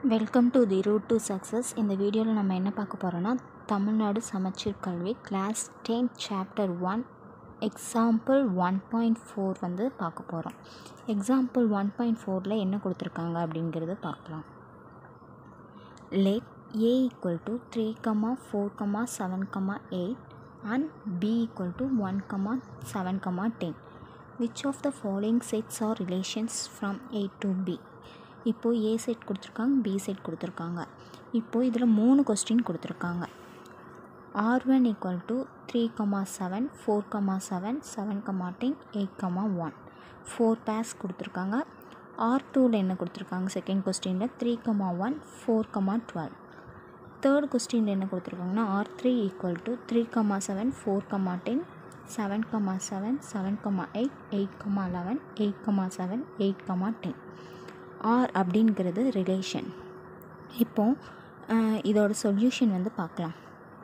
welcome to the route to success இந்த வீடியோவில் நம்ம என்ன பார்க்க போகிறோன்னா Tamil Nadu Samacheer Kalvi class ten chapter one example one point four வந்து பார்க்க போகிறோம் எக்ஸாம்பிள் ஒன் பாயிண்ட் ஃபோரில் என்ன கொடுத்துருக்காங்க அப்படிங்கிறத பார்க்கலாம் let a equal to 3 comma 4 comma 7 comma 8 and b equal to 1 comma 7 comma 10 which of the following sets are relations from a to b இப்போது A set கொடுத்துருக்காங்க பி செட் கொடுத்துருக்காங்க இப்போது இதில் மூணு கொஸ்டின் கொடுத்துருக்காங்க R one equal to three comma seven four comma seven seven comma ten eight comma one four pairs கொடுத்துருக்காங்க R டூவில் என்ன கொடுத்துருக்காங்க செகண்ட் கொஸ்டினில் three comma one four comma twelve third கொஸ்டினில் என்ன கொடுத்துருக்காங்கன்னா R three equal to three comma seven four comma ten seven comma seven seven comma eight eight comma eleven eight comma seven eight comma ten R அப்படிங்கிறது relation இப்போ அஹ், இதோட solution வந்து பார்க்கலாம்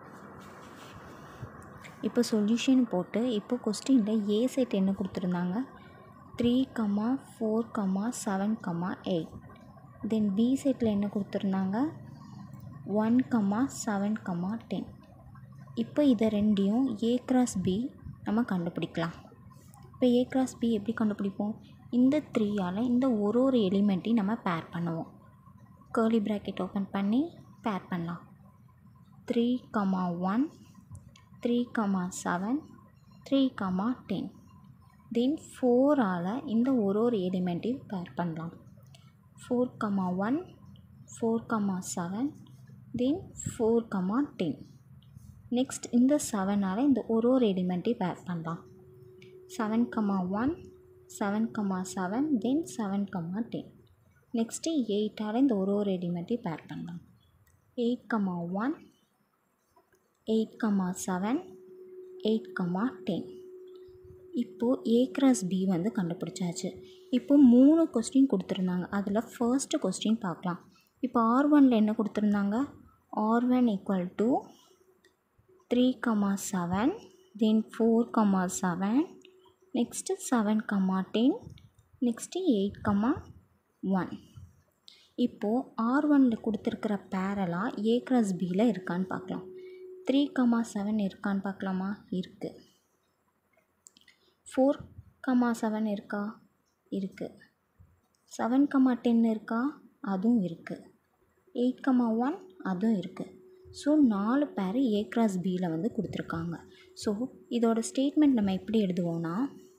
இப்போ சொல்யூஷன் போட்டு இப்போ கொஸ்டினில் ஏ செட் என்ன கொடுத்துருந்தாங்க three comma four comma seven comma eight then B செட்டில் என்ன கொடுத்துருந்தாங்க one comma seven comma ten இப்போ இதை ரெண்டையும் ஏ கிராஸ் பி நம்ம கண்டுபிடிக்கலாம் இப்போ ஏ கிராஸ் பி எப்படி கண்டுபிடிப்போம் இந்த த்ரீயால் இந்த ஒரு ஒரு எலிமெண்ட்டையும் நம்ம பேர் பண்ணுவோம் கேர்லி ப்ராக்கெட் ஓப்பன் பண்ணி பேர் பண்ணலாம் three comma one three comma seven three comma ten then ஃபோரால் இந்த ஒரு ஒரு எலிமெண்ட்டையும் பேர் பண்ணலாம் four comma one four comma seven then four comma ten next இந்த செவனால் இந்த ஒரு ஒரு எலிமெண்ட்டையும் பேர் பண்ணலாம் seven comma one seven comma seven then seven comma ten next எயிட்டால் இந்த ஒரு ஒரு எலிமெண்ட்டையும் பேர் பண்ணலாம் eight comma one eight comma seven eight comma ten இப்போது ஏ கிராஸ் பி வந்து கண்டுபிடிச்சாச்சு இப்போ மூணு கொஸ்டின் கொடுத்துருந்தாங்க அதில் ஃபர்ஸ்ட்டு கொஸ்டின் பார்க்கலாம் இப்போ ஆர் ஒனில் என்ன கொடுத்துருந்தாங்க R one equal to three comma seven then four comma seven next seven comma ten next eight comma one இப்போது ஆர் ஒனில் கொடுத்துருக்கிற பேரலாக ஏ கிராஸ் பியில் இருக்கான்னு பார்க்கலாம் த்ரீ கமா செவன் இருக்கான்னு பார்க்கலாமா இருக்குது ஃபோர் கமா செவன் இருக்கா இருக்குது செவன் கமா டென் இருக்கா அதுவும் இருக்குது எயிட் கமா ஒன் அதுவும் இருக்குது ஸோ நாலு பேர் ஏ கிராஸ் பியில் வந்து கொடுத்துருக்காங்க ஸோ இதோட ஸ்டேட்மெண்ட் நம்ம எப்படி எழுதுவோம்னா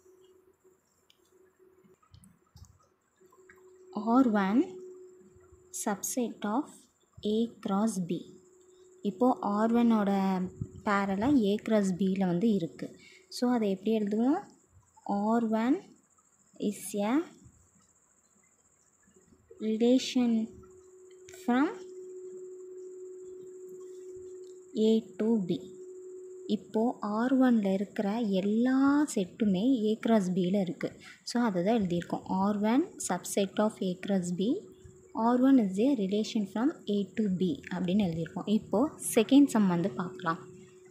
R one subset of A cross B இப்போது ஆர் ஒன்னோட பேரலாக ஏ கிராஸ் பியில் வந்து இருக்குது ஸோ அதை எப்படி எழுதுவோம் R one is a relation from A to B இப்போது ஆர் ஒனில் இருக்கிற எல்லா செட்டுமே ஏ கிராஸ் பியில் இருக்குது ஸோ அதை தான் எழுதியிருக்கோம் R one subset of A cross B R one is a relation from A to B அப்படின்னு எழுதியிருக்கோம் இப்போது செகண்ட் சம் வந்து பார்க்கலாம்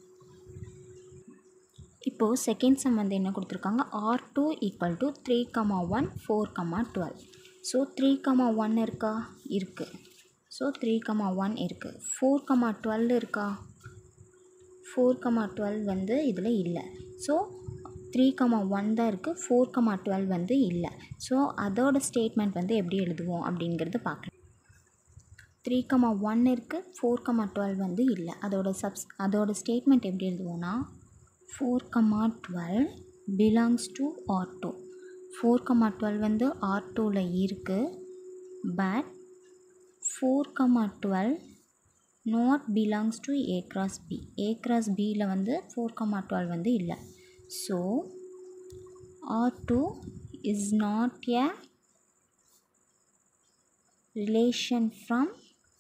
இப்போது செகண்ட் சம் வந்து என்ன கொடுத்துருக்காங்க R two equal to three comma one four comma twelve so three comma one இருக்கா இருக்குது ஸோ த்ரீ கமா ஒன் இருக்குது ஃபோர் கமா டுவெல் இருக்கா ஃபோர் கமா டுவெல் வந்து இதில் இல்லை ஸோ த்ரீ கமா ஒன் தான் இருக்குது ஃபோர் கமா டுவெல் வந்து இல்லை ஸோ அதோட ஸ்டேட்மெண்ட் வந்து எப்படி எழுதுவோம் அப்படிங்கிறது பார்க்கலாம் த்ரீ கமா ஒன் இருக்குது ஃபோர் கமா டுவெல் வந்து இல்லை அதோட சப்ஸ் அதோட ஸ்டேட்மெண்ட் எப்படி எழுதுவோன்னா four comma twelve belongs to R two four comma twelve வந்து ஆர் டூவில் இருக்குது but four comma twelve not belongs to A cross B A cross பியில் வந்து ஃபோர் கமா டுவெல் வந்து இல்லை so R two is not a relation from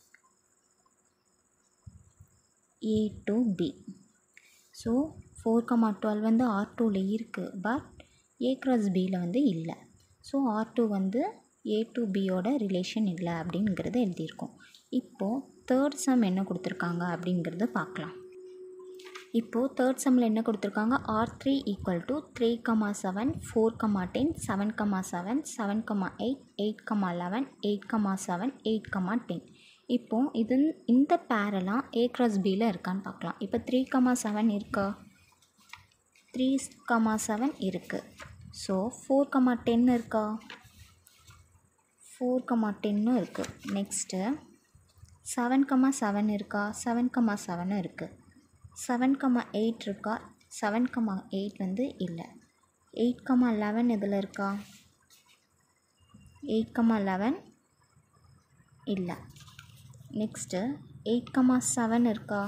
A to B so four comma twelve வந்து R டூவில் இருக்குது but A cross பியில் வந்து இல்லை ஸோ ஆர் டூ வந்து ஏ டு பியோட ரிலேஷன் இல்லை அப்படிங்கிறத எழுதியிருக்கோம் இப்போது தேர்ட் சம் என்ன கொடுத்துருக்காங்க அப்படிங்கிறத பார்க்கலாம் இப்போது தேர்ட் சம்மில் என்ன கொடுத்துருக்காங்க R three equal to three comma seven four comma ten seven comma seven seven comma eight eight comma eleven eight comma seven eight comma ten இப்போது இது இந்த பேரெல்லாம் ஏ க்ராஸ் பியில் இருக்கான்னு பார்க்கலாம் இப்போ த்ரீ கமா செவன் இருக்கா த்ரீ கமா செவன் இருக்குது ஸோ ஃபோர் கமா டென் இருக்கா ஃபோர் கமா டென்னும் இருக்குது நெக்ஸ்ட்டு செவன் கமா செவன் இருக்கா செவன் கமா செவனும் இருக்குது செவன் கமா எயிட் இருக்கா செவன் கமா எயிட் வந்து இல்லை எயிட் கமா லெவன் இதில் இருக்கா எயிட் கமா லெவன் இல்லை நெக்ஸ்ட்டு எயிட் கமா செவன் இருக்கா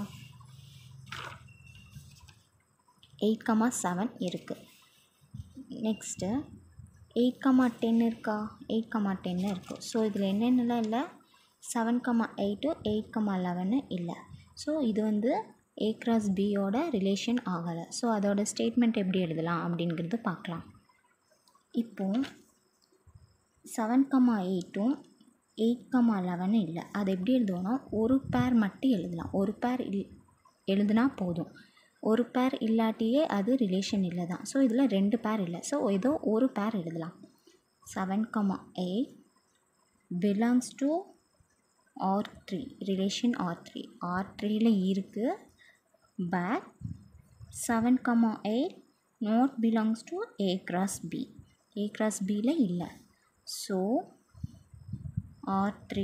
எயிட் கமா செவன் இருக்குது நெக்ஸ்ட்டு எயிட் கமா டென் இருக்கா எயிட் கமா டென்னு இருக்குது ஸோ இதில் என்னென்னலாம் இல்லை seven comma eight eight comma eleven இல்லை ஸோ இது வந்து ஏ கிராஸ் பியோட ரிலேஷன் ஆகலை ஸோ அதோட ஸ்டேட்மெண்ட் எப்படி எழுதலாம் அப்படிங்கிறது பார்க்கலாம் இப்போது செவன் கமா எயிட்டும் எயிட் கமா லெவனும் இல்லை அது எப்படி எழுதுவோன்னா ஒரு பேர் மட்டும் எழுதலாம் ஒரு பேர் இல் எழுதுனா போதும் ஒரு பேர் இல்லாட்டியே அது ரிலேஷன் இல்லை தான் ஸோ இதில் ரெண்டு பேர் இல்லை ஸோ ஏதோ ஒரு பேர் எழுதலாம் seven comma eight belongs to R three relation R three R த்ரீயில் இருக்குது but seven comma eight not belongs to A cross B A cross பியில் இல்லை so R three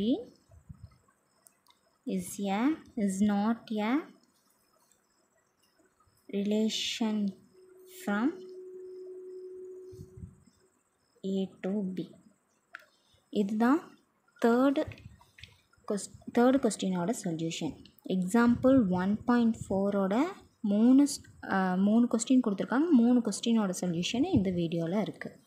is a is not a relation from A to B இதுதான் third கொஸ் third கொஸ்டினோட solution example one point ஃபோரோட மூணு மூணு question கொடுத்துருக்காங்க மூணு கொஸ்டினோட சொல்யூஷன் இந்த வீடியோவில் இருக்குது